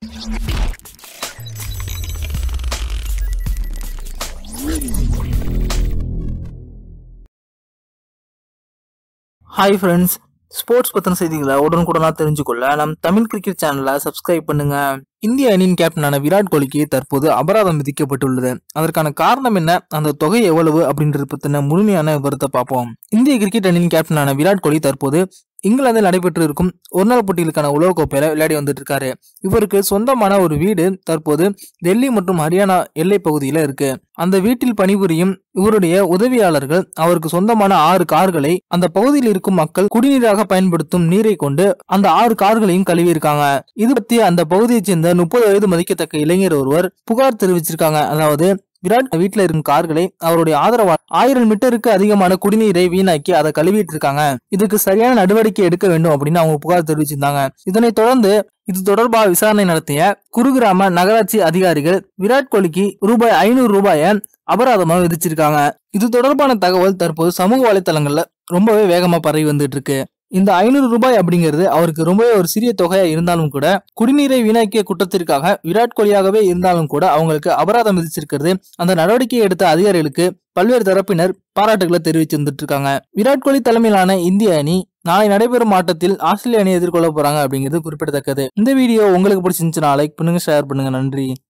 hi friends sports பத்தின செய்திகளை உடனுக்குடனா தெரிஞ்சுக்கொள்ள நம் தமிழ் கிரிக்கெட் சேனலை சப்ஸ்கிரைப் பண்ணுங்க இந்திய அணியின் கேப்டனான விராட் கோலிக்கு தற்போது அபராதம் விதிக்கப்பட்டுள்ளது அதற்கான காரணம் என்ன அந்த தொகை எவ்வளவு அப்படின்றது பத்தின முழுமையான விவரத்தை பார்ப்போம் இந்திய கிரிக்கெட் அணியின் கேப்டனான விராட் கோலி தற்போது இங்கிலாந்தில் நடைபெற்று இருக்கும் ஒருநாள் போட்டிகளுக்கான உலகக்கோப்பையில விளையாடி வந்துட்டு இருக்காரு இவருக்கு சொந்தமான ஒரு வீடு தற்போது டெல்லி மற்றும் ஹரியானா எல்லை பகுதியில இருக்கு அந்த வீட்டில் பணிபுரியும் இவருடைய உதவியாளர்கள் அவருக்கு சொந்தமான ஆறு கார்களை அந்த பகுதியில் இருக்கும் மக்கள் குடிநீராக பயன்படுத்தும் நீரை கொண்டு அந்த ஆறு கார்களையும் கழுவி இருக்காங்க இது பத்தி அந்த பகுதியைச் சேர்ந்த முப்பது வயது மதிக்கத்தக்க இளைஞர் ஒருவர் புகார் தெரிவிச்சிருக்காங்க அதாவது விராட் வீட்டுல இருக்கும் கார்களை அவருடைய ஆதரவா ஆயிரம் மீட்டருக்கு அதிகமான குடிநீரை வீணாக்கி அதை கழுவிட்டு இருக்காங்க இதுக்கு சரியான நடவடிக்கை எடுக்க வேண்டும் அப்படின்னு அவங்க புகார் தெரிவிச்சிருந்தாங்க இதனைத் தொடர்ந்து இது தொடர்பாக விசாரணை நடத்திய குருகிராம நகராட்சி அதிகாரிகள் விராட் கோலிக்கு ரூபாய் ஐநூறு ரூபாய அபராதமா விதிச்சிருக்காங்க இது தொடர்பான தகவல் தற்போது சமூக வலைத்தளங்கள்ல ரொம்பவே வேகமா பரவி வந்துட்டு இருக்கு இந்த ஐநூறு ரூபாய் அப்படிங்கிறது அவருக்கு ரொம்பவே ஒரு சிறிய தொகையா இருந்தாலும் கூட குடிநீரை வீணாக்கிய குற்றத்திற்காக விராட் கோலியாகவே இருந்தாலும் கூட அவங்களுக்கு அபராதம் விதிச்சிருக்கிறது அந்த நடவடிக்கை எடுத்த அதிகாரிகளுக்கு பல்வேறு தரப்பினர் பாராட்டுகளை தெரிவித்து வந்துட்டு இருக்காங்க விராட் கோலி தலைமையிலான இந்திய அணி நாளை நடைபெறும் ஆட்டத்தில் ஆஸ்திரேலிய அணியை எதிர்கொள்ள போறாங்க அப்படிங்கிறது குறிப்பிடத்தக்கது இந்த வீடியோ உங்களுக்கு பிடிச்சிருந்துச்சுன்னா லைக் பண்ணுங்க ஷேர் பண்ணுங்க நன்றி